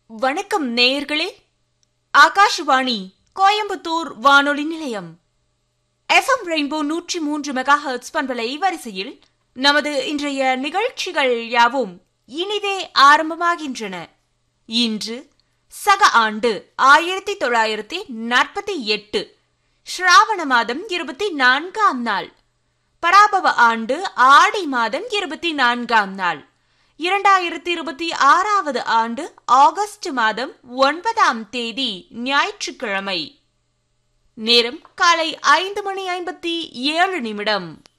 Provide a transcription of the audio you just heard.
வணக்கம் நேயர்களே ஆகாஷ்வாணி கோயம்புத்தூர் வானொலி நிலையம் எஃப்எம் ரெயின்போ நூற்றி மூன்று மெகா ஹெர்ட்ஸ் பண்பலை வரிசையில் நமது இன்றைய நிகழ்ச்சிகள் யாவும் இனிதே ஆரம்பமாகின்றன இன்று சக ஆண்டு ஆயிரத்தி தொள்ளாயிரத்தி நாற்பத்தி எட்டு ஸ்ராவண மாதம் இருபத்தி நான்காம் நாள் பராபவ ஆண்டு ஆடி மாதம் இருபத்தி நான்காம் நாள் இரண்டாயிரத்தி இருபத்தி ஆறாவது ஆண்டு ஆகஸ்ட் மாதம் ஒன்பதாம் தேதி ஞாயிற்றுக்கிழமை நேரம் காலை ஐந்து மணி ஐம்பத்தி ஏழு நிமிடம்